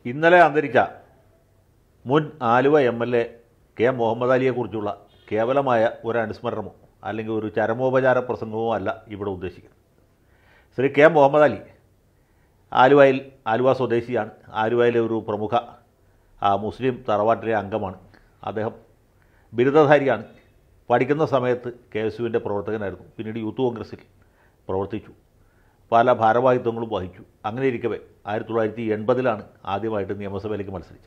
ഇന്നലെ അന്തരിച്ച മുൻ Aluva M L A K Muhammad അലിയെക്കുറിച്ചുള്ള കേവലമായ ഒരു അനുസ്മരണമോ അല്ലെങ്കിൽ ഒരു ചരമോപചാര പ്രസംഗമോ അല്ല ഇവിടെ ഉദ്ദേശിക്കുന്നത് ശ്രീ കെ മുഹമ്മദ് അലി ആലുവയിൽ ആലുവ സ്വദേശിയാണ് ആലുവയിലെ ഒരു പ്രമുഖ ആ, മുസ്ലിം തറവാട്ടിലെ അംഗമാണ് അദ്ദേഹം ബിരുദധാരിയാണ് പഠിക്കുന്ന സമയത്ത് കെ എസ് യുവിൻ്റെ പ്രവർത്തകനായിരുന്നു പിന്നീട് യൂത്ത് കോൺഗ്രസ്സിൽ പ്രവർത്തിച്ചു പല ഭാരവാഹിത്വങ്ങളും വഹിച്ചു അങ്ങനെ ഇരിക്കവേ ആയിരത്തി തൊള്ളായിരത്തി എൺപതിലാണ് ആദ്യമായിട്ട് നിയമസഭയിലേക്ക് മത്സരിച്ചത്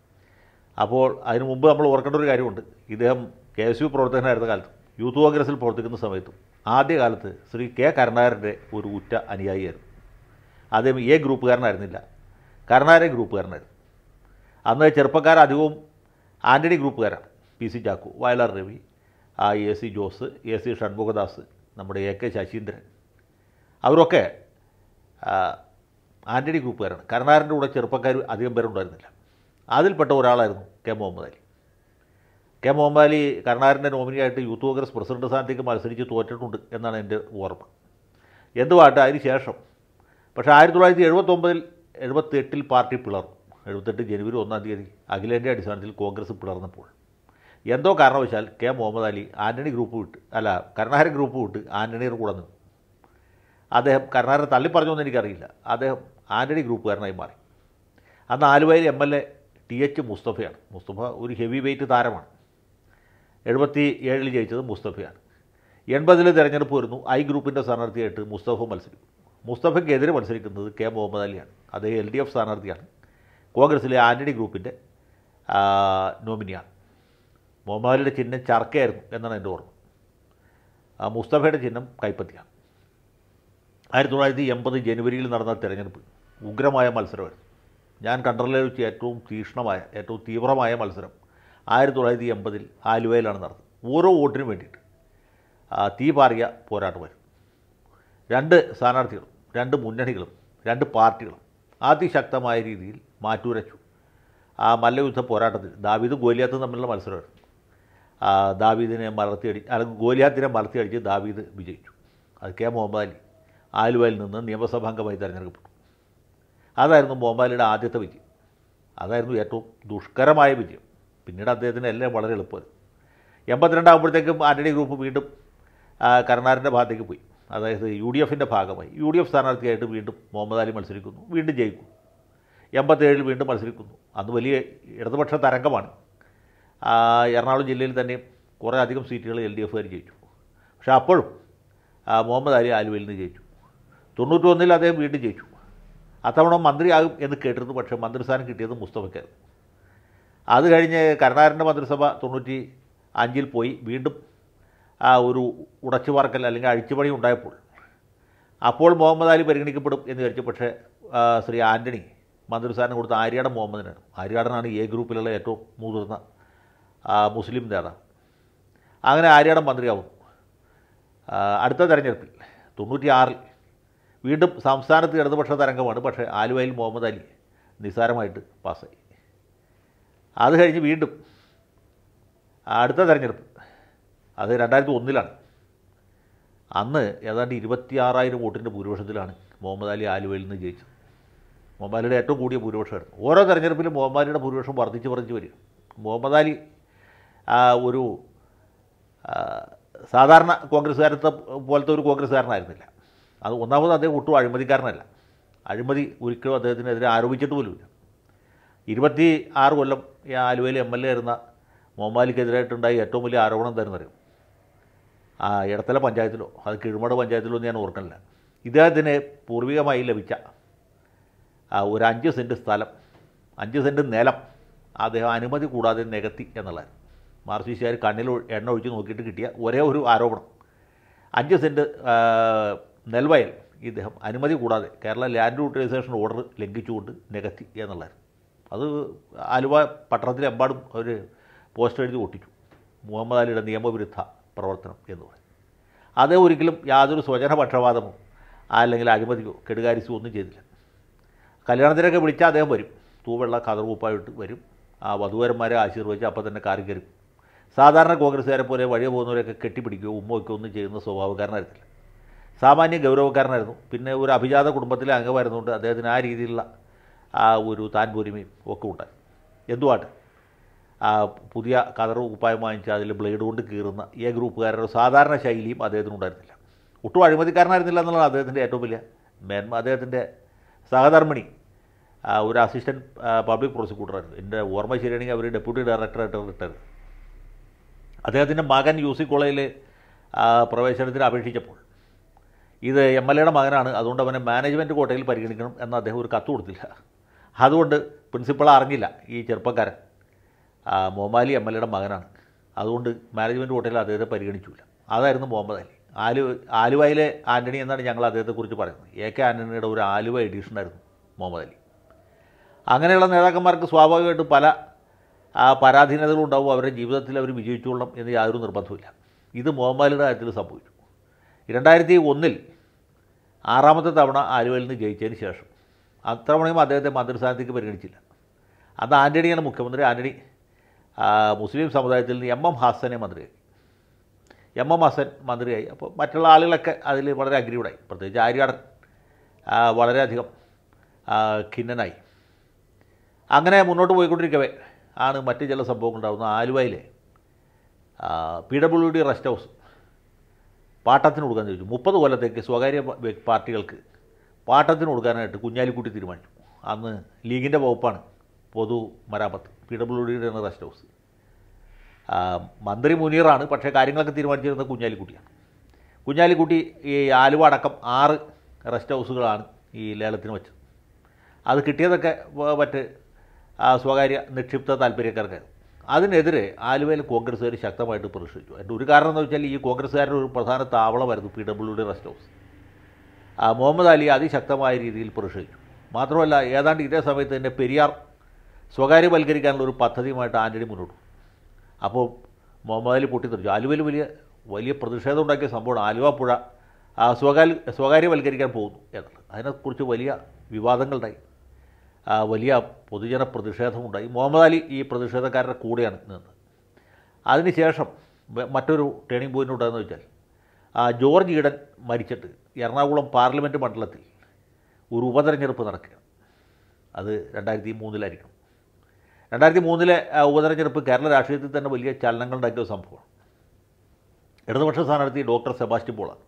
അപ്പോൾ അതിനു മുമ്പ് നമ്മൾ ഓർക്കേണ്ട ഒരു കാര്യമുണ്ട് ഇദ്ദേഹം കെ എസ് യു പ്രവർത്തകനായിരുന്ന കാലത്ത് യൂത്ത് കോൺഗ്രസ്സിൽ പ്രവർത്തിക്കുന്ന സമയത്തും ആദ്യകാലത്ത് ശ്രീ കെ കരുണാകരൻ്റെ ഒരു ഉറ്റ അനുയായിയായിരുന്നു അദ്ദേഹം എ ഗ്രൂപ്പുകാരനായിരുന്നില്ല കരുണാകരൻ ഗ്രൂപ്പുകാരനായിരുന്നു അന്ന് ചെറുപ്പക്കാർ അധികവും ആൻ്റണി ഗ്രൂപ്പുകാരാണ് പി സി ചാക്കു വയലാർ രവി ആ A C Jose A C Shanmughadas നമ്മുടെ എ കെ ശശീന്ദ്രൻ അവരൊക്കെ ആ, ആൻ്റണി ഗ്രൂപ്പുകാരാണ് കരുണാകരൻ്റെ കൂടെ ചെറുപ്പക്കാർ അധികം പേരുണ്ടായിരുന്നില്ല അതിൽപ്പെട്ട ഒരാളായിരുന്നു കെ മുഹമ്മദ് അലി കെ മുഹമ്മദ് അലി കരുണാകരൻ്റെ നോമിനിയായിട്ട് യൂത്ത് കോൺഗ്രസ് പ്രസിഡന്റ് സ്ഥാനത്തേക്ക് മത്സരിച്ച് തോറ്റിട്ടുണ്ട് എന്നാണ് എൻ്റെ ഓർമ്മ എന്തുവാട്ടെ അതിന് ശേഷം പക്ഷേ ആയിരത്തി തൊള്ളായിരത്തി എഴുപത്തൊമ്പതിൽ എഴുപത്തെട്ടിൽ പാർട്ടി പിളർന്നു എഴുപത്തെട്ട് ജനുവരി ഒന്നാം തീയതി അഖിലേന്ത്യാ അടിസ്ഥാനത്തിൽ കോൺഗ്രസ് പിളർന്നപ്പോൾ എന്തോ കാരണവശാൽ കെ മുഹമ്മദ് അലി ആൻ്റണി ഗ്രൂപ്പ് വിട്ട് അല്ല കരുണാകരൻ ഗ്രൂപ്പ് വിട്ട് ആൻ്റണിയുടെ കൂടെ നിന്നു അദ്ദേഹം കരുണാകരനെ തള്ളിപ്പറഞ്ഞൊന്നും എനിക്കറിയില്ല അദ്ദേഹം ആൻ്റണി ഗ്രൂപ്പുകാരനായി മാറി അന്ന് ആലുവയിൽ M L A T H മുസ്തഫയാണ് മുസ്തഫ ഒരു ഹെവി വെയിറ്റ് താരമാണ് എഴുപത്തി ഏഴിൽ ജയിച്ചത് മുസ്തഫയാണ് എൺപതിൽ തിരഞ്ഞെടുപ്പ് വരുന്നു ഐ ഗ്രൂപ്പിൻ്റെ സ്ഥാനാർത്ഥിയായിട്ട് മുസ്തഫ മത്സരിക്കും മുസ്തഫയ്ക്കെതിരെ മത്സരിക്കുന്നത് കെ മുഹമ്മദ് അലിയാണ് അദ്ദേഹം എൽ ഡി എഫ് സ്ഥാനാർത്ഥിയാണ് കോൺഗ്രസിലെ ആൻ്റണി ഗ്രൂപ്പിൻ്റെ ആ, നോമിനിയാണ് മുഹമ്മദ് അലിയുടെ ചിഹ്നം ചർക്കയായിരുന്നു എന്നാണ് എൻ്റെ ഓർമ്മ ആ, മുസ്തഫയുടെ ചിഹ്നം കൈപ്പത്തിയാണ് ആയിരത്തി തൊള്ളായിരത്തി എൺപത് ജനുവരിയിൽ നടന്ന തെരഞ്ഞെടുപ്പ് ഉഗ്രമായ മത്സരമായിരുന്നു ഞാൻ കണ്ടറിലെ വെച്ച് ഏറ്റവും തീക്ഷ്ണമായ ഏറ്റവും തീവ്രമായ മത്സരം ആയിരത്തി തൊള്ളായിരത്തി എൺപതിൽ ആലുവയിലാണ് നടന്നത് ഓരോ വോട്ടിനും വേണ്ടിയിട്ട് ആ, തീ പാറിയ പോരാട്ടമായിരുന്നു രണ്ട് സ്ഥാനാർത്ഥികളും രണ്ട് മുന്നണികളും രണ്ട് പാർട്ടികളും അതിശക്തമായ രീതിയിൽ മാറ്റുരച്ചു ആ മല്ലയുദ്ധ പോരാട്ടത്തിൽ ദാവീദ് ഗോലിയാത്തും തമ്മിലുള്ള മത്സരമായിരുന്നു ആ, ദാവീദിനെ മലർത്തിയടി അല്ലെങ്കിൽ ഗോലിയാത്തിനെ മലർത്തിയടിച്ച് ദാവീദ് വിജയിച്ചു അത് കെ മുഹമ്മദ് അലി ആലുവയിൽ നിന്ന് നിയമസഭാംഗമായി തിരഞ്ഞെടുക്കപ്പെട്ടു അതായിരുന്നു മുഹമ്മദ് അലിയുടെ ആദ്യത്തെ വിജയം അതായിരുന്നു ഏറ്റവും ദുഷ്കരമായ വിജയം പിന്നീട് അദ്ദേഹത്തിന് എല്ലാം വളരെ എളുപ്പമായിരുന്നു എൺപത്തിരണ്ടാകുമ്പോഴത്തേക്കും ആൻ്റണി ഗ്രൂപ്പ് വീണ്ടും ആ, കരുണാകരൻ്റെ ഭാഗത്തേക്ക് പോയി അതായത് യു ഡി എഫിൻ്റെ ഭാഗമായി യു ഡി എഫ് സ്ഥാനാർത്ഥിയായിട്ട് വീണ്ടും മുഹമ്മദ് അലി മത്സരിക്കുന്നു വീണ്ടും ജയിക്കുന്നു എൺപത്തേഴിൽ വീണ്ടും മത്സരിക്കുന്നു അന്ന് വലിയ ഇടതുപക്ഷ തരംഗമാണ് ആ, എറണാകുളം ജില്ലയിൽ തന്നെ കുറേ അധികം സീറ്റുകൾ എൽ ഡി എഫുകാർ ജയിച്ചു പക്ഷേ അപ്പോഴും ആ, മുഹമ്മദ് അലി ആലുവയിൽ നിന്ന് ജയിച്ചു തൊണ്ണൂറ്റൊന്നിൽ അദ്ദേഹം വീണ്ടും ജയിച്ചു അത്തവണ മന്ത്രിയാകും എന്ന് കേട്ടിരുന്നു പക്ഷേ മന്ത്രിസ്ഥാനം കിട്ടിയത് മുസ്തഫയ്ക്കായിരുന്നു അത് കഴിഞ്ഞ് കരുണാകരൻ്റെ മന്ത്രിസഭ തൊണ്ണൂറ്റി അഞ്ചിൽ പോയി വീണ്ടും ആ ഒരു ഉടച്ചുപാർക്കൽ അല്ലെങ്കിൽ അഴിച്ചുപണി ഉണ്ടായപ്പോൾ അപ്പോൾ മുഹമ്മദ് അലി പരിഗണിക്കപ്പെടും എന്ന് വിചാരിച്ചു പക്ഷേ ആ, ശ്രീ ആൻ്റണി മന്ത്രിസ്ഥാനം കൊടുത്ത ആര്യാടൻ മുഹമ്മദിനാണ് ആര്യാടനാണ് എ ഗ്രൂപ്പിലുള്ള ഏറ്റവും മുതിർന്ന ആ, മുസ്ലിം നേതാവ് അങ്ങനെ ആര്യാടൻ മന്ത്രിയാവും ആ, അടുത്ത തെരഞ്ഞെടുപ്പിൽ തൊണ്ണൂറ്റി ആറിൽ വീണ്ടും സംസ്ഥാനത്ത് ഇടതുപക്ഷ തരംഗമാണ് പക്ഷേ ആലുവയിൽ മുഹമ്മദ് അലി നിസ്സാരമായിട്ട് പാസ്സായി അത് കഴിഞ്ഞ് വീണ്ടും അടുത്ത തെരഞ്ഞെടുപ്പ് അത് രണ്ടായിരത്തി ഒന്നിലാണ് അന്ന് ഏതാണ്ട് ഇരുപത്തിയാറായിരം വോട്ടിൻ്റെ ഭൂരിപക്ഷത്തിലാണ് മുഹമ്മദ് അലി ആലുവയിൽ നിന്ന് ജയിച്ചത് മുഹമ്മദ് അലിയുടെ ഏറ്റവും കൂടിയ ഭൂരിപക്ഷമായിരുന്നു ഓരോ തെരഞ്ഞെടുപ്പിലും മുഹമ്മദ് അലിയുടെ ഭൂരിപക്ഷം വർദ്ധിച്ച് വർദ്ധിച്ച് വരിക മുഹമ്മദ് അലി ആ, ഒരു ആ, സാധാരണ കോൺഗ്രസ്സുകാരത്തെ പോലത്തെ ഒരു കോൺഗ്രസ്സുകാരനായിരുന്നില്ല അത് ഒന്നാമത് അദ്ദേഹം ഒട്ടും അഴിമതിക്കാരനല്ല അഴിമതി ഒരിക്കലും അദ്ദേഹത്തിനെതിരെ ആരോപിച്ചിട്ട് പോലുമില്ല ഇരുപത്തി ആറ് കൊല്ലം ഈ ആലുവയിൽ എം എൽ എ ആയിരുന്ന മുഹമ്മദ് അലിക്കെതിരായിട്ടുണ്ടായ ഏറ്റവും വലിയ ആരോപണം എന്താണെന്ന് അറിയും ആ ഇടത്തല പഞ്ചായത്തിലോ അത് കിഴുമട് പഞ്ചായത്തിലോ എന്ന് ഞാൻ ഓർക്കണില്ല ഇദ്ദേഹത്തിന് പൂർവികമായി ലഭിച്ച ആ, ഒരു അഞ്ച് സെൻറ്റ് സ്ഥലം അഞ്ച് സെൻറ്റ് നിലം അദ്ദേഹം അനുമതി കൂടാതെ നികത്തി എന്നുള്ളതാണ് മാർസിസ്റ്റുകാർ കണ്ണിൽ ഒഴി- എണ്ണ ഒഴിച്ച് നോക്കിയിട്ട് കിട്ടിയ ഒരേ ഒരു ആരോപണം അഞ്ച് സെൻറ്റ് ആ, നെൽവയൽ ഇദ്ദേഹം അനുമതി കൂടാതെ കേരള ലാൻഡ് യൂട്ടിലൈസേഷൻ ഓർഡർ ലംഘിച്ചുകൊണ്ട് നികത്തി എന്നുള്ളതാണ് അത് ആലുവ പട്ടണത്തിലെമ്പാടും ഒരു പോസ്റ്റർ എഴുതി ഒട്ടിച്ചു മുഹമ്മദ് അലിയുടെ നിയമവിരുദ്ധ പ്രവർത്തനം എന്ന് പറയും അത് ഒരിക്കലും യാതൊരു സ്വജനപക്ഷപാതമോ അല്ലെങ്കിൽ അഴിമതിയോ കെടുകാരിസോ ഒന്നും ചെയ്തില്ല കല്യാണത്തിനൊക്കെ വിളിച്ചാൽ അദ്ദേഹം വരും തൂവെള്ള കതർകൂപ്പായിട്ട് വരും ആ വധുവരന്മാരെ ആശീർവദിച്ച് അപ്പം തന്നെ കാറി കയറി സാധാരണ കോൺഗ്രസ്സുകാരെ പോലെ വഴിയെ പോകുന്നവരെയൊക്കെ കെട്ടിപ്പിടിക്കുകയോ ഉമ്മ വയ്ക്കുകയോ ഒന്നും ചെയ്യുന്ന സ്വഭാവക്കാരനായിരുന്നില്ല സാമാന്യ ഗൗരവക്കാരനായിരുന്നു പിന്നെ ഒരു അഭിജാത കുടുംബത്തിലെ അംഗമായിരുന്നുകൊണ്ട് അദ്ദേഹത്തിന് ആ രീതിയിലുള്ള ആ ഒരു താൻപോരിമയും ഒക്കെ ഉണ്ടായി എന്തുവാട്ടെ ആ പുതിയ കതർ കുപ്പായം വാങ്ങിച്ച് അതിൽ ബ്ലേഡ് കൊണ്ട് കീറുന്ന എ ഗ്രൂപ്പുകാരുടെ സാധാരണ ശൈലിയും അദ്ദേഹത്തിനുണ്ടായിരുന്നില്ല ഒട്ടും അഴിമതിക്കാരനായിരുന്നില്ല എന്നുള്ളത് അദ്ദേഹത്തിൻ്റെ ഏറ്റവും വലിയ മേന്മ അദ്ദേഹത്തിൻ്റെ സഹധർമ്മിണി ആ, ഒരു അസിസ്റ്റൻറ്റ് പബ്ലിക് പ്രോസിക്യൂട്ടറായിരുന്നു എൻ്റെ ഓർമ്മ ശരിയാണെങ്കിൽ അവർ ഡെപ്യൂട്ടി ഡയറക്ടറായിട്ട് റിട്ടയർ അദ്ദേഹത്തിൻ്റെ മകൻ യു സി കോളേജിൽ പ്രവേശനത്തിന് അപേക്ഷിച്ചപ്പോൾ ഇത് എം എൽ എയുടെ മകനാണ് അതുകൊണ്ട് അവനെ മാനേജ്മെൻറ്റ് കോട്ടയിൽ പരിഗണിക്കണം എന്ന് അദ്ദേഹം ഒരു കത്ത് കൊടുത്തില്ല അതുകൊണ്ട് പ്രിൻസിപ്പൾ അറിഞ്ഞില്ല ഈ ചെറുപ്പക്കാരൻ ആ, മൊമാലി എം എൽ എയുടെ മകനാണ് അതുകൊണ്ട് മാനേജ്മെൻറ്റ് കോട്ടയിൽ അദ്ദേഹത്തെ പരിഗണിച്ചില്ല അതായിരുന്നു മുഹമ്മദ് അലി ആലു ആലുവയിലെ ആൻ്റണി എന്നാണ് ഞങ്ങൾ അദ്ദേഹത്തെക്കുറിച്ച് പറയുന്നത് എ കെ ആൻ്റണിയുടെ ഒരു ആലുവ എഡീഷനായിരുന്നു മുഹമ്മദ് അലി അങ്ങനെയുള്ള നേതാക്കന്മാർക്ക് സ്വാഭാവികമായിട്ടും പല ആ, പരാധീനതകളും ഉണ്ടാവും അവരുടെ ജീവിതത്തിൽ അവർ വിജയിച്ചോളണം എന്ന് യാതൊരു നിർബന്ധവുമില്ല ഇത് മുഹമ്മദ് അലിയുടെ കാര്യത്തിൽ സംഭവിച്ചു രണ്ടായിരത്തി ഒന്നിൽ ആറാമത്തെ തവണ ആലുവയിൽ നിന്ന് ജയിച്ചതിന് ശേഷം അത്തവണയും അദ്ദേഹത്തെ മന്ത്രിസ്ഥാനത്തേക്ക് പരിഗണിച്ചില്ല അന്ന് ആൻ്റണിയാണ് മുഖ്യമന്ത്രി ആൻ്റണി ആ, മുസ്ലിം സമുദായത്തിൽ നിന്ന് എം എം ഹാസനെ മന്ത്രിയായി എം എം ഹസൻ മന്ത്രിയായി അപ്പോൾ മറ്റുള്ള ആളുകളൊക്കെ അതിൽ വളരെ അഗ്രീവഡായി പ്രത്യേകിച്ച് ആര്യാടൻ ആ, വളരെയധികം ആ, ഖിന്നനായി അങ്ങനെ മുന്നോട്ട് പോയിക്കൊണ്ടിരിക്കവേ ആണ് മറ്റ് ചില സംഭവങ്ങൾ ഉണ്ടാകുന്നത് ആലുവയിലെ P W D rest house പാട്ടത്തിന് കൊടുക്കാൻ ചോദിച്ചു മുപ്പത് കൊല്ലത്തേക്ക് സ്വകാര്യ വ്യ- പാർട്ടികൾക്ക് പാട്ടത്തിന് കൊടുക്കാനായിട്ട് കുഞ്ഞാലിക്കുട്ടി തീരുമാനിച്ചു അന്ന് ലീഗിൻ്റെ വകുപ്പാണ് പൊതു മരാമത്ത് പി ഡബ്ല്യു ഡിയുടെ റെസ്റ്റ് ഹൗസ് ആ, മന്ത്രി മുനീറാണ് പക്ഷേ കാര്യങ്ങളൊക്കെ തീരുമാനിച്ചിരുന്നത് കുഞ്ഞാലിക്കുട്ടിയാണ് കുഞ്ഞാലിക്കുട്ടി ഈ ആലുവ അടക്കം ആറ് റെസ്റ്റ് ഹൗസുകളാണ് ഈ ലേലത്തിന് വെച്ചത് അത് കിട്ടിയതൊക്കെ വ- മറ്റ് ആ, സ്വകാര്യ നിക്ഷിപ്ത താല്പര്യക്കാർക്കായിരുന്നു അതിനെതിരെ ആലുവയിൽ കോൺഗ്രസ്സുകാർ ശക്തമായിട്ട് പ്രതിഷേധിച്ചു അതിൻ്റെ ഒരു കാരണം എന്ന് വെച്ചാൽ ഈ കോൺഗ്രസ്സുകാരുടെ ഒരു പ്രധാന താവളമായിരുന്നു P W D rest house ആ, മുഹമ്മദ് അലി അതിശക്തമായ രീതിയിൽ പ്രതിഷേധിച്ചു മാത്രമല്ല ഏതാണ്ട് ഇതേ സമയത്ത് തന്നെ പെരിയാർ സ്വകാര്യവൽക്കരിക്കാനുള്ള ഒരു പദ്ധതിയുമായിട്ട് ആൻ്റണി മുന്നോട്ട് പോയി. അപ്പോൾ മുഹമ്മദ് അലി പൊട്ടിത്തെറിച്ചു ആലുവയിൽ വലിയ വലിയ പ്രതിഷേധം ഉണ്ടാക്കിയ സംഭവമാണ് ആലുവ പുഴ ആ, സ്വകാര്യ സ്വകാര്യവൽക്കരിക്കാൻ പോകുന്നു എന്നുള്ളത് അതിനെക്കുറിച്ച് വലിയ വിവാദങ്ങളുണ്ടായി ആ, വലിയ പൊതുജന പ്രതിഷേധമുണ്ടായി മുഹമ്മദ് അലി ഈ പ്രതിഷേധക്കാരുടെ കൂടെയാണ് നിന്നത് അതിനുശേഷം വെ- മറ്റൊരു ടേണിംഗ് പോയിൻ്റ് ഉണ്ടായെന്ന് വെച്ചാൽ ആ, ജോർജ് ഈഡൻ മരിച്ചിട്ട് എറണാകുളം പാർലമെൻറ്റ് മണ്ഡലത്തിൽ ഒരു ഉപതെരഞ്ഞെടുപ്പ് നടക്കുക അത് രണ്ടായിരത്തി മൂന്നിലായിരിക്കും രണ്ടായിരത്തി മൂന്നിലെ ആ, ഉപതെരഞ്ഞെടുപ്പ് കേരള രാഷ്ട്രീയത്തിൽ തന്നെ വലിയ ചലനങ്ങൾ ഉണ്ടാക്കിയ ഒരു സംഭവമാണ് ഇടതുപക്ഷ സ്ഥാനാർത്ഥി ഡോക്ടർ സെബാസ്റ്റ്യൻ പോളാണ്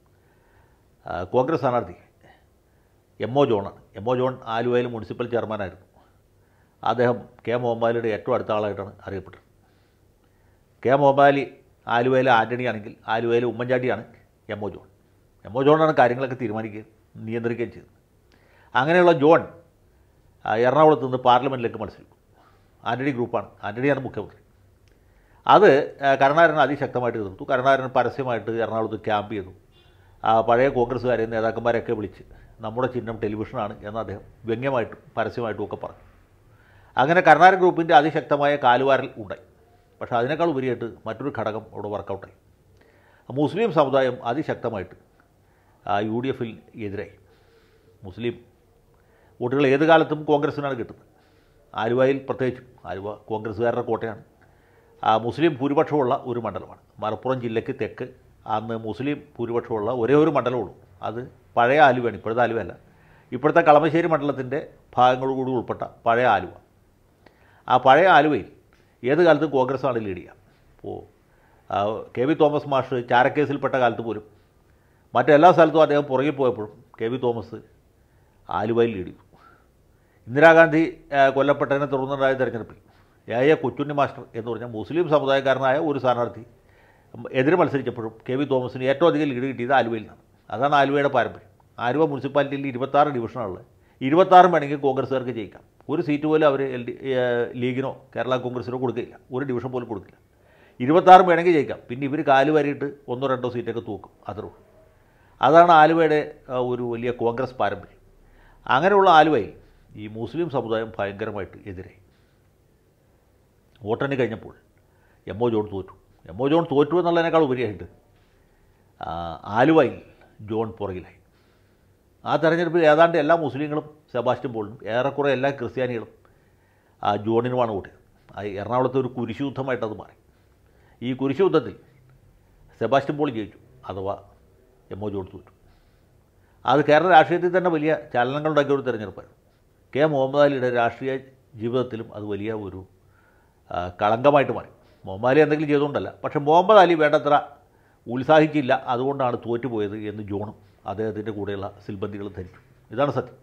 ആ, കോൺഗ്രസ് സ്ഥാനാർത്ഥി എം ഒ ജോണാണ് എം ഒ ജോൺ ആലുവയിൽ മുനിസിപ്പൽ ചെയർമാനായിരുന്നു അദ്ദേഹം കെ മുഹമ്മദിയുടെ ഏറ്റവും അടുത്ത ആളായിട്ടാണ് അറിയപ്പെട്ടത് കെ മുഹമ്മദ് ആലുവയിലെ ആൻ്റണി ആണെങ്കിൽ ആലുവയിലെ ഉമ്മൻചാണ്ടിയാണ് M O John M O ജോണാണ് കാര്യങ്ങളൊക്കെ തീരുമാനിക്കുകയും നിയന്ത്രിക്കുകയും ചെയ്തത് അങ്ങനെയുള്ള ജോൺ ആ, എറണാകുളത്ത് നിന്ന് പാർലമെൻറ്റിലേക്ക് മത്സരിക്കും ആൻ്റണി ഗ്രൂപ്പാണ് ആൻ്റണിയാണ് മുഖ്യമന്ത്രി അത് ആ, കരുണാകരൻ അതിശക്തമായിട്ട് എതിർത്തു കരുണാകരൻ പരസ്യമായിട്ട് എറണാകുളത്ത് ക്യാമ്പ് ചെയ്തു ആ, പഴയ കോൺഗ്രസ്സുകാരെ നേതാക്കന്മാരെയൊക്കെ വിളിച്ച് നമ്മുടെ ചിഹ്നം ടെലിവിഷനാണ് എന്ന് അദ്ദേഹം വ്യംഗ്യമായിട്ടും പരസ്യമായിട്ടും ഒക്കെ പറഞ്ഞു അങ്ങനെ കരുണാകരൻ ഗ്രൂപ്പിൻ്റെ അതിശക്തമായ കാലുവാരൽ ഉണ്ടായി പക്ഷേ അതിനേക്കാൾ ഉപരിയായിട്ട് മറ്റൊരു ഘടകം അവിടെ വർക്കൗട്ടായി മുസ്ലിം സമുദായം അതിശക്തമായിട്ട് ആ, യു ഡി എഫിൽ എതിരായി മുസ്ലിം വോട്ടുകൾ ഏത് കാലത്തും കോൺഗ്രസ്സിനാണ് കിട്ടുന്നത് ആലുവയിൽ പ്രത്യേകിച്ചും ആലുവ കോൺഗ്രസ്സുകാരുടെ കോട്ടയാണ് ആ, മുസ്ലിം ഭൂരിപക്ഷമുള്ള ഒരു മണ്ഡലമാണ് മലപ്പുറം ജില്ലയ്ക്ക് തെക്ക് അന്ന് മുസ്ലിം ഭൂരിപക്ഷമുള്ള ഒരേ ഒരു മണ്ഡലമുള്ളൂ അത് പഴയ ആലുവയാണ് ഇപ്പോഴത്തെ ആലുവയല്ല ഇപ്പോഴത്തെ കളമശ്ശേരി മണ്ഡലത്തിൻ്റെ ഭാഗങ്ങളോടുകൂടി ഉൾപ്പെട്ട പഴയ ആലുവ ആ പഴയ ആലുവയിൽ ഏത് കാലത്തും കോൺഗ്രസ്സാണ് ലീഡ് ചെയ്യുക അപ്പോൾ ആ, കെ വി തോമസ് മാഷ് ചാരക്കേസിൽപ്പെട്ട കാലത്ത് പോലും മറ്റെല്ലാ സ്ഥലത്തും അദ്ദേഹം പുറകിൽ പോയപ്പോഴും കെ വി തോമസ് ആലുവയിൽ ലീഡ് ചെയ്തു ഇന്ദിരാഗാന്ധി ആ, കൊല്ലപ്പെട്ടതിനെ തുടർന്നുണ്ടായ തെരഞ്ഞെടുപ്പിൽ എ എ കൊച്ചുണ്ണി മാസ്റ്റർ എന്ന് പറഞ്ഞ മുസ്ലിം സമുദായക്കാരനായ ഒരു സ്ഥാനാർത്ഥി എതിരെ മത്സരിച്ചപ്പോഴും കെ വി തോമസിന് ഏറ്റവും അധികം ലീഡ് കിട്ടിയത് ആലുവയിൽ നിന്നാണ് അതാണ് ആലുവയുടെ പാരമ്പര്യം ആലുവ മുനിസിപ്പാലിറ്റിയിൽ ഇരുപത്താറ് ഡിവിഷനുള്ളത് ഇരുപത്താറും വേണമെങ്കിൽ കോൺഗ്രസ്സുകാർക്ക് ജയിക്കാം ഒരു സീറ്റ് പോലും അവർ എൽ ഡി ഏ, ലീഗിനോ കേരള കോൺഗ്രസിനോ കൊടുക്കില്ല ഒരു ഡിവിഷൻ പോലും കൊടുക്കില്ല ഇരുപത്താറും വേണമെങ്കിൽ ജയിക്കാം പിന്നെ ഇവർ കാല് വരിയിട്ട് ഒന്നോ രണ്ടോ സീറ്റൊക്കെ തൂക്കും അത്രേ ഉള്ളൂ അതാണ് ആലുവയുടെ ആ, ഒരു വലിയ കോൺഗ്രസ് പാരമ്പര്യം അങ്ങനെയുള്ള ആലുവയിൽ ഈ മുസ്ലിം സമുദായം ഭയങ്കരമായിട്ട് എതിരായി വോട്ടെണ്ണി കഴിഞ്ഞപ്പോൾ എം ഒ ജോൺ തോറ്റു എം ഒ ജോൺ തോറ്റു എന്നുള്ളതിനേക്കാൾ ഉപരിയായിട്ട് ആ, ആലുവയിൽ ജോൺ പുറകിലായി ആ തെരഞ്ഞെടുപ്പിൽ ഏതാണ്ട് എല്ലാ മുസ്ലിങ്ങളും സെബാസ്റ്റ്യൻ പോളിനും ഏറെക്കുറെ എല്ലാ ക്രിസ്ത്യാനികളും ആ ജോണിനുമാണ് വോട്ട് ചെയ്തത് ആ എറണാകുളത്തെ ഒരു കുരിശുയുദ്ധമായിട്ട് അത് മാറി ഈ കുരിശുയുദ്ധത്തിൽ സെബാസ്റ്റ്യൻ പോൾ ജയിച്ചു അഥവാ എം ഒ ജോൺ തോറ്റു അത് കേരള രാഷ്ട്രീയത്തിൽ തന്നെ വലിയ ചലനങ്ങളുണ്ടാക്കിയ ഒരു തെരഞ്ഞെടുപ്പായിരുന്നു കെ മുഹമ്മദ് അലിയുടെ രാഷ്ട്രീയ ജീവിതത്തിലും അത് വലിയ ഒരു ആ, കളങ്കമായിട്ട് മാറി മുഹമ്മദ് അലി എന്തെങ്കിലും ചെയ്തുകൊണ്ടല്ല പക്ഷേ മുഹമ്മദ് അലി വേണ്ടത്ര ഉത്സാഹിച്ചില്ല അതുകൊണ്ടാണ് തോറ്റുപോയത് എന്ന് ജോണും അദ്ദേഹത്തിൻ്റെ കൂടെയുള്ള സിൽബന്ദികൾ ധരിച്ചു ഇതാണ് സത്യം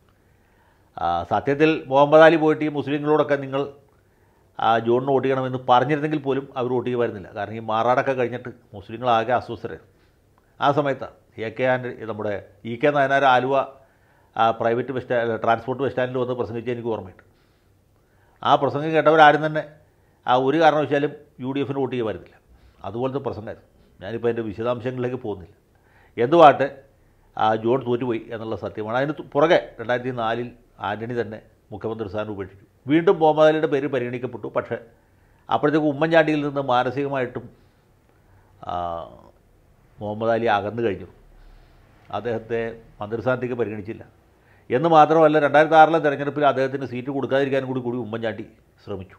ആ, സത്യത്തിൽ മുഹമ്മദ് അലി പോയിട്ട് ഈ മുസ്ലിങ്ങളോടൊക്കെ നിങ്ങൾ ആ, ജോണിന് വോട്ട് ചെയ്യണമെന്ന് പറഞ്ഞിരുന്നെങ്കിൽ പോലും അവർ വോട്ട് ചെയ്യുമായിരുന്നില്ല കാരണം ഈ മാറാടൊക്കെ കഴിഞ്ഞിട്ട് മുസ്ലിങ്ങളാകെ അസ്വസ്ഥരായിരുന്നു ആ സമയത്താണ് എ കെ ആൻഡ് നമ്മുടെ ഇ കെ നായനാർ ആലുവ ആ, private bus stand transport bus സ്റ്റാൻഡിൽ വന്ന് പ്രസംഗിച്ച എനിക്ക് ഓർമ്മയുണ്ട് ആ പ്രസംഗം കേട്ടവരാരും തന്നെ ആ ഒരു കാരണവശാലും യു ഡി എഫിന് വോട്ട് ചെയ്യുമായിരുന്നില്ല അതുപോലത്തെ പ്രസംഗമായിരുന്നു ഞാനിപ്പോൾ അതിൻ്റെ വിശദാംശങ്ങളിലേക്ക് പോകുന്നില്ല എന്തുവാട്ടെ ആ ജോൺ തോറ്റുപോയി എന്നുള്ള സത്യമാണ് അതിന് തു- പുറകെ രണ്ടായിരത്തി നാലിൽ ആൻ്റണി തന്നെ മുഖ്യമന്ത്രി സ്ഥാനം ഉപേക്ഷിച്ചു വീണ്ടും മുഹമ്മദ് അലിയുടെ പേര് പരിഗണിക്കപ്പെട്ടു പക്ഷേ അപ്പോഴത്തേക്ക് ഉമ്മൻചാണ്ടിയിൽ നിന്ന് മാനസികമായിട്ടും ആ, മുഹമ്മദ് അലി അകന്നു കഴിഞ്ഞു അദ്ദേഹത്തെ മന്ത്രിസ്ഥാനത്തേക്ക് പരിഗണിച്ചില്ല എന്ന് മാത്രമല്ല രണ്ടായിരത്തി ആറിലെ തെരഞ്ഞെടുപ്പിൽ അദ്ദേഹത്തിന് സീറ്റ് കൊടുക്കാതിരിക്കാൻ കൂടി കൂടി ഉമ്മൻചാണ്ടി ശ്രമിച്ചു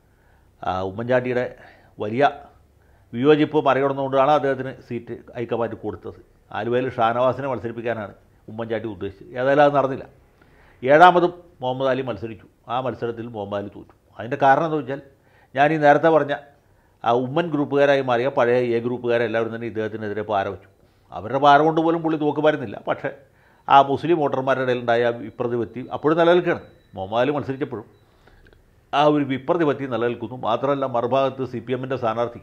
ആ, ഉമ്മൻചാണ്ടിയുടെ വലിയ വിയോജിപ്പ് മറികടന്നുകൊണ്ടാണ് അദ്ദേഹത്തിന് സീറ്റ് ഹൈക്കമാൻഡ് കൊടുത്തത് ആലുവയിൽ ഷാനവാസിനെ മത്സരിപ്പിക്കാനാണ് ഉമ്മൻചാണ്ടി ഉദ്ദേശിച്ചത് ഏതായാലും അത് നടന്നില്ല ഏഴാമതും മുഹമ്മദ് അലി മത്സരിച്ചു ആ മത്സരത്തിൽ മുഹമ്മദ് അലി തോറ്റു അതിൻ്റെ കാരണം എന്താ വെച്ചാൽ ഞാൻ ഈ നേരത്തെ പറഞ്ഞ ആ ഉമ്മൻ ഗ്രൂപ്പുകാരായി മാറിയ പഴയ എ ഗ്രൂപ്പുകാരെല്ലാവരും തന്നെ ഇദ്ദേഹത്തിനെതിരെ പാര വെച്ചു അവരുടെ പാര കൊണ്ട് പോലും പുള്ളി തോക്കുമായിരുന്നില്ല പക്ഷേ ആ മുസ്ലിം വോട്ടർമാരുടെ ഇടയിലുണ്ടായ വിപ്രതിപത്തി അപ്പോഴും നിലനിൽക്കുകയാണ് മുഹമ്മദ് അലി മത്സരിച്ചപ്പോഴും ആ ഒരു വിപ്രതിപത്തി നിലനിൽക്കുന്നു മാത്രമല്ല മറുഭാഗത്ത് സി പി എമ്മിൻ്റെ സ്ഥാനാർത്ഥി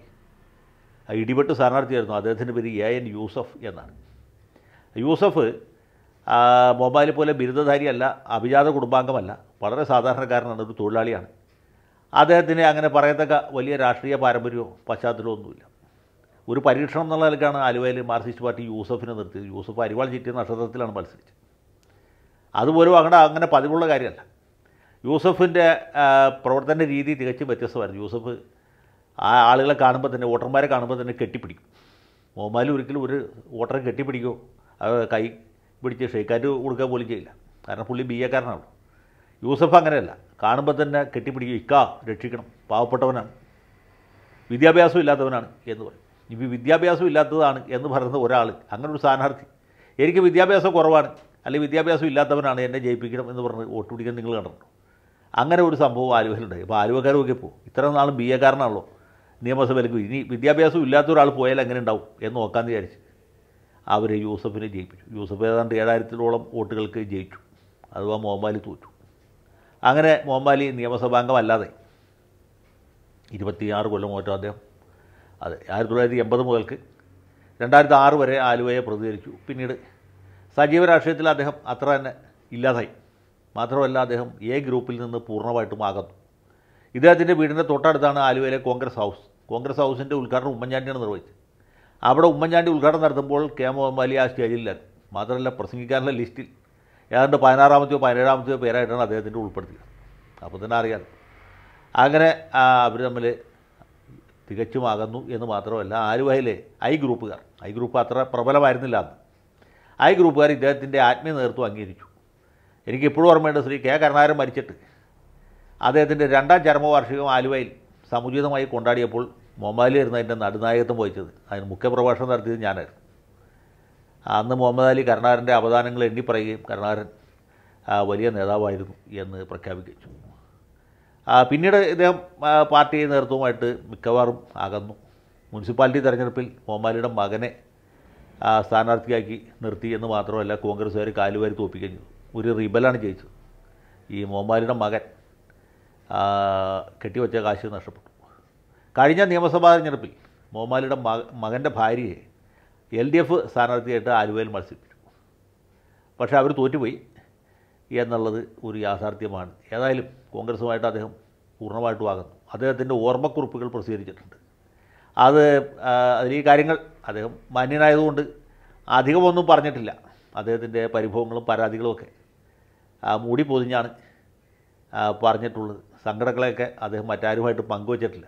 ആ ഇടിപെട്ട് സ്ഥാനാർത്ഥിയായിരുന്നു അദ്ദേഹത്തിൻ്റെ പേര് എ എൻ യൂസഫ് എന്നാണ് യൂസഫ് ആ, മൊബൈൽ പോലെ ബിരുദധാരിയല്ല അഭിജാത കുടുംബാംഗമല്ല വളരെ സാധാരണക്കാരനാണ് ഒരു തൊഴിലാളിയാണ് അദ്ദേഹത്തിന് അങ്ങനെ പറയത്തക്ക വലിയ രാഷ്ട്രീയ പാരമ്പര്യമോ പശ്ചാത്തലമോ ഒന്നുമില്ല ഒരു പരീക്ഷണം എന്നുള്ള നിലക്കാണ് ആലുവയിൽ മാർക്സിസ്റ്റ് പാർട്ടി യൂസഫിനെ നിർത്തിയത് യൂസഫ് അരിവാൾ ചീറ്റിയ നക്ഷത്രത്തിലാണ് മത്സരിച്ചത് അതുപോലും അങ്ങനെ അങ്ങനെ പതിവുള്ള കാര്യമല്ല യൂസഫിൻ്റെ ആ, പ്രവർത്തന രീതി തികച്ചും വ്യത്യസ്തമായിരുന്നു യൂസഫ് ആ ആളുകളെ കാണുമ്പോൾ തന്നെ വോട്ടർമാരെ കാണുമ്പോൾ തന്നെ കെട്ടിപ്പിടിക്കും മോമാലി ഒരിക്കലും ഒരു വോട്ടറെ കെട്ടിപ്പിടിക്കോ അത് കൈ പിടിച്ച് ഷെയ്ക്കാറ്റ് കൊടുക്കുക പോലും ചെയ്യില്ല കാരണം പുള്ളി ബി എക്കാരനാണ് യൂസഫ് അങ്ങനെയല്ല കാണുമ്പോൾ തന്നെ കെട്ടിപ്പിടിക്കും ഇക്ക രക്ഷിക്കണം പാവപ്പെട്ടവനാണ് വിദ്യാഭ്യാസം ഇല്ലാത്തവനാണ് എന്ന് പറയും ഇപ്പം വിദ്യാഭ്യാസം ഇല്ലാത്തതാണ് എന്ന് പറയുന്ന ഒരാൾ അങ്ങനെ ഒരു സ്ഥാനാർത്ഥി എനിക്ക് വിദ്യാഭ്യാസം കുറവാണ് അല്ലെങ്കിൽ വിദ്യാഭ്യാസം ഇല്ലാത്തവനാണ് എന്നെ ജയിപ്പിക്കണം എന്ന് പറഞ്ഞ് വോട്ട് പിടിക്കാൻ നിങ്ങൾ കണ്ടിട്ടുണ്ടോ അങ്ങനെ ഒരു സംഭവം ആലുവയിലുണ്ടായി ഇപ്പോൾ ആലുവക്കാരൊക്കെ പോകും ഇത്ര നാളും ബി എക്കാരനാണല്ലോ നിയമസഭയിലേക്ക് ഇനി വിദ്യാഭ്യാസം ഇല്ലാത്ത ഒരാൾ പോയാൽ എങ്ങനെ ഉണ്ടാവും എന്ന് നോക്കാമെന്ന് വിചാരിച്ച് അവർ യൂസഫിനെ ജയിപ്പിച്ചു യൂസഫ് ഏതാണ്ട് ഏഴായിരത്തിലോളം വോട്ടുകൾക്ക് ജയിച്ചു അഥവാ മോഹമ്മാലി തോറ്റു അങ്ങനെ മോഹമ്മാലി നിയമസഭാംഗമല്ലാതെ ഇരുപത്തിയാറ് കൊല്ലം പോറ്റോ അദ്ദേഹം അതെ ആയിരത്തി തൊള്ളായിരത്തി എൺപത് മുതൽക്ക് രണ്ടായിരത്തി ആറ് വരെ ആലുവയെ പ്രതികരിച്ചു പിന്നീട് സജീവ രാഷ്ട്രീയത്തിൽ അദ്ദേഹം അത്ര തന്നെ ഇല്ലാതായി മാത്രമല്ല അദ്ദേഹം എ ഗ്രൂപ്പിൽ നിന്ന് പൂർണ്ണമായിട്ടും അകന്നു ഇദ്ദേഹത്തിൻ്റെ വീടിൻ്റെ തൊട്ടടുത്താണ് ആലുവയിലെ കോൺഗ്രസ് ഹൗസ് കോൺഗ്രസ് ഹൗസിൻ്റെ ഉദ്ഘാടനം ഉമ്മൻചാണ്ടിയാണ് നിർവഹിച്ചത് അവിടെ ഉമ്മൻചാണ്ടി ഉദ്ഘാടനം നടത്തുമ്പോൾ കെ മുഹമ്മദ് അലി ആ സ്റ്റേജിലായിരുന്നു മാത്രമല്ല പ്രസംഗിക്കാനുള്ള ലിസ്റ്റിൽ ഏതാണ്ട് പതിനാറാമത്തെയോ പതിനേഴാമത്തെയോ പേരായിട്ടാണ് അദ്ദേഹത്തിൻ്റെ ഉൾപ്പെടുത്തിയത് അപ്പോൾ തന്നെ അറിയാലോ അങ്ങനെ അവർ തമ്മിൽ തികച്ചും അകന്നു എന്ന് മാത്രമല്ല ആലുവയിലെ ഐ ഗ്രൂപ്പുകാർ ഐ ഗ്രൂപ്പ് അത്ര പ്രബലമായിരുന്നില്ല അന്ന് ഐ ഗ്രൂപ്പുകാർ ഇദ്ദേഹത്തിൻ്റെ ആത്മീയ നേതൃത്വം അംഗീകരിച്ചു എനിക്ക് ഇപ്പോഴും ഓർമ്മയുണ്ട് ശ്രീ കെ കരുണാകരൻ മരിച്ചിട്ട് അദ്ദേഹത്തിൻ്റെ രണ്ടാം ചരമവാർഷികം ആലുവയിൽ സമുചിതമായി കൊണ്ടാടിയപ്പോൾ മുഹമ്മദ് ആയിരുന്നു അതിൻ്റെ നടുനായകത്വം വഹിച്ചത് അതിന് മുഖ്യപ്രഭാഷണം നടത്തിയത് ഞാനായിരുന്നു അന്ന് മുഹമ്മദ് അലി കരുണാകരൻ്റെ അവദാനങ്ങൾ എണ്ണി പറയുകയും കരുണാകരൻ ആ, വലിയ നേതാവായിരുന്നു എന്ന് പ്രഖ്യാപിക്കുകയും ചെയ്തു ആ, പിന്നീട് ഇദ്ദേഹം ആ, പാർട്ടി നേതൃത്വവുമായിട്ട് മിക്കവാറും അകന്നു മുനിസിപ്പാലിറ്റി തെരഞ്ഞെടുപ്പിൽ മുഹമ്മദിയുടെ മകനെ ആ, സ്ഥാനാർത്ഥിയാക്കി നിർത്തി എന്ന് മാത്രമല്ല കോൺഗ്രസ്സുകാർ കാലുവാരി തോൽപ്പിക്കുകയും ചെയ്തു ഒരു റിബലാണ് ജയിച്ചത് ഈ മുഹമ്മദിയുടെ മകൻ ആ, കെട്ടിവെച്ച കാശ് നഷ്ടപ്പെട്ടു കഴിഞ്ഞ നിയമസഭാ തെരഞ്ഞെടുപ്പിൽ മുഹമ്മദിയുടെ മക മകൻ്റെ ഭാര്യയെ എൽ ഡി എഫ് സ്ഥാനാർത്ഥിയായിട്ട് ആലുവയിൽ മത്സരിപ്പിച്ചു പക്ഷേ അവർ തോറ്റുപോയി എന്നുള്ളത് ഒരു യാഥാർത്ഥ്യമാണ് ഏതായാലും കോൺഗ്രസുമായിട്ട് അദ്ദേഹം പൂർണ്ണമായിട്ടും ആകുന്നു അദ്ദേഹത്തിൻ്റെ ഓർമ്മക്കുറിപ്പുകൾ പ്രസിദ്ധീകരിച്ചിട്ടുണ്ട് അത് ആ, അതിൽ ഈ കാര്യങ്ങൾ അദ്ദേഹം മാന്യനായതുകൊണ്ട് അധികമൊന്നും പറഞ്ഞിട്ടില്ല അദ്ദേഹത്തിൻ്റെ പരിഭവങ്ങളും പരാതികളും ഒക്കെ ആ, മൂടി പൊതിഞ്ഞാണ് ആ, പറഞ്ഞിട്ടുള്ളത് സങ്കടങ്ങളെയൊക്കെ അദ്ദേഹം മറ്റാരുമായിട്ട് പങ്കുവച്ചിട്ടില്ല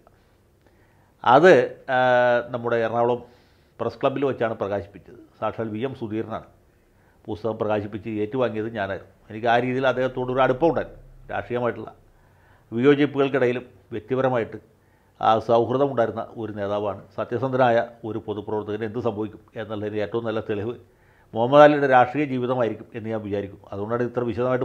അത് ആ, നമ്മുടെ എറണാകുളം പ്രസ് ക്ലബ്ബിൽ വെച്ചാണ് പ്രകാശിപ്പിച്ചത് സാക്ഷാൽ വി എം സുധീരനാണ് പുസ്തകം പ്രകാശിപ്പിച്ച് ഏറ്റുവാങ്ങിയത് ഞാനായിരുന്നു എനിക്ക് ആ രീതിയിൽ അദ്ദേഹത്തോട് ഒരു അടുപ്പമുണ്ടായിരുന്നു രാഷ്ട്രീയമായിട്ടുള്ള വിയോജിപ്പുകൾക്കിടയിലും വ്യക്തിപരമായിട്ട് ആ സൗഹൃദം ഉണ്ടായിരുന്ന ഒരു നേതാവാണ് സത്യസന്ധനായ ഒരു പൊതുപ്രവർത്തകന് എന്ത് സംഭവിക്കും എന്നുള്ളതിന് ഏറ്റവും നല്ല തെളിവ് മുഹമ്മദ് അലിയുടെ രാഷ്ട്രീയ ജീവിതമായിരിക്കും എന്ന് ഞാൻ വിചാരിക്കും അതുകൊണ്ടാണ് ഇത്ര വിശദമായിട്ട് പറഞ്ഞത്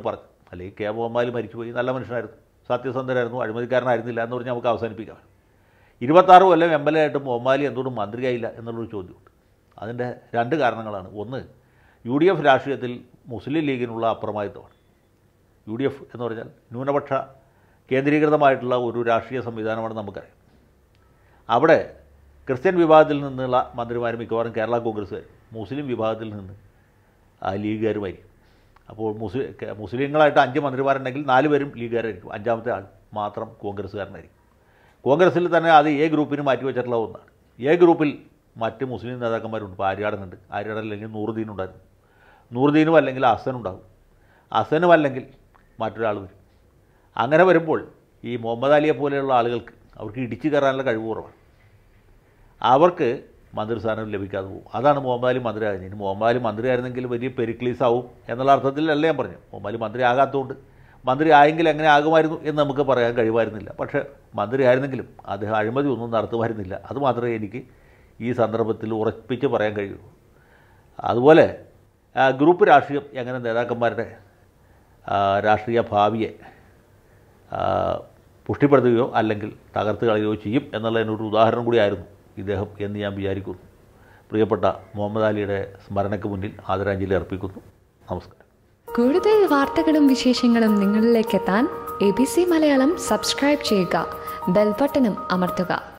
അല്ലെങ്കിൽ കെ മുഹമ്മദ് മരിച്ചുപോയി നല്ല മനുഷ്യനായിരുന്നു സത്യസന്ധരായിരുന്നു അഴിമതിക്കാരനായിരുന്നില്ല എന്ന് പറഞ്ഞാൽ നമുക്ക് അവസാനിപ്പിക്കാം ഇരുപത്താറ് കൊല്ലം എം എൽ എ ആയിട്ട് മുഹമ്മാലി എന്തുകൊണ്ട് മന്ത്രിയായില്ല എന്നുള്ളൊരു ചോദ്യമുണ്ട് അതിൻ്റെ രണ്ട് കാരണങ്ങളാണ് ഒന്ന് യു ഡി എഫ് രാഷ്ട്രീയത്തിൽ മുസ്ലിം ലീഗിനുള്ള അപ്രമാദിത്വമാണ് യു ഡി എഫ് എന്ന് പറഞ്ഞാൽ ന്യൂനപക്ഷ കേന്ദ്രീകൃതമായിട്ടുള്ള ഒരു രാഷ്ട്രീയ സംവിധാനമാണ് നമുക്കറിയാം അവിടെ ക്രിസ്ത്യൻ വിഭാഗത്തിൽ നിന്നുള്ള മന്ത്രിമാർ മിക്കവാറും കേരള കോൺഗ്രസ്സുകാർ മുസ്ലിം വിഭാഗത്തിൽ നിന്ന് ആ ലീഗുകാരുമായിരിക്കും അപ്പോൾ മുസ്ലിം മുസ്ലിങ്ങളായിട്ട് അഞ്ച് മന്ത്രിമാരുണ്ടെങ്കിൽ നാല് പേരും ലീഗുകാരായിരിക്കും അഞ്ചാമത്തെ ആൾ മാത്രം കോൺഗ്രസ്സുകാരനായിരിക്കും കോൺഗ്രസ്സിൽ തന്നെ അത് എ ഗ്രൂപ്പിന് മാറ്റി വെച്ചിട്ടുള്ള ഒന്നാണ് എ ഗ്രൂപ്പിൽ മറ്റ് മുസ്ലിം നേതാക്കന്മാരുണ്ട് ഇപ്പോൾ ആര്യാടനുണ്ട് ആര്യാടൻ അല്ലെങ്കിൽ നൂറുദ്ദീൻ ഉണ്ടായിരുന്നു നൂറുദ്ദീനും അല്ലെങ്കിൽ അസൻ ഉണ്ടാകും അസനും അല്ലെങ്കിൽ മറ്റൊരാൾ വരും അങ്ങനെ വരുമ്പോൾ ഈ മുഹമ്മദ് അലിയെ പോലെയുള്ള ആളുകൾക്ക് അവർക്ക് ഇടിച്ചു കയറാനുള്ള കഴിവ് കുറവാണ് അവർക്ക് മന്ത്രിസ്ഥാനം ലഭിക്കാതെ പോകും അതാണ് മുഹമ്മദ് അലി മന്ത്രിയാകുന്നത് ഇനി മുഹമ്മദ് അലി മന്ത്രിയായിരുന്നെങ്കിൽ വലിയ പെരിക്ലീസ് ആവും എന്നുള്ള അർത്ഥത്തിലല്ല ഞാൻ പറഞ്ഞു മുഹമ്മദ് അലി മന്ത്രി ആകാത്തതുകൊണ്ട് മന്ത്രി ആയെങ്കിൽ എങ്ങനെ ആകുമായിരുന്നു എന്ന് നമുക്ക് പറയാൻ കഴിയുമായിരുന്നില്ല പക്ഷേ മന്ത്രി ആയിരുന്നെങ്കിലും അദ്ദേഹം അഴിമതി ഒന്നും നടത്തുമായിരുന്നില്ല അത് മാത്രമേ എനിക്ക് ഈ സന്ദർഭത്തിൽ ഉറപ്പിച്ച് പറയാൻ കഴിയുള്ളൂ അതുപോലെ ആ, ഗ്രൂപ്പ് രാഷ്ട്രീയം എങ്ങനെ നേതാക്കന്മാരുടെ ആ, രാഷ്ട്രീയ ഭാവിയെ ആ, പുഷ്ടിപ്പെടുത്തുകയോ അല്ലെങ്കിൽ തകർത്ത് കളയുകയോ ചെയ്യും എന്നുള്ളതിനൊരു ഉദാഹരണം കൂടിയായിരുന്നു ഇദ്ദേഹം എന്ന് ഞാൻ വിചാരിക്കുന്നു പ്രിയപ്പെട്ട മുഹമ്മദ് അലിയുടെ സ്മരണയ്ക്ക് മുന്നിൽ ആദരാഞ്ജലി അർപ്പിക്കുന്നു നമസ്കാരം കൂടുതൽ വാർത്തകളും വിശേഷങ്ങളും നിങ്ങളിലേക്ക് എത്താൻ A B C Malayalam subscribe ചെയ്യുക ബെൽബട്ടനും അമർത്തുക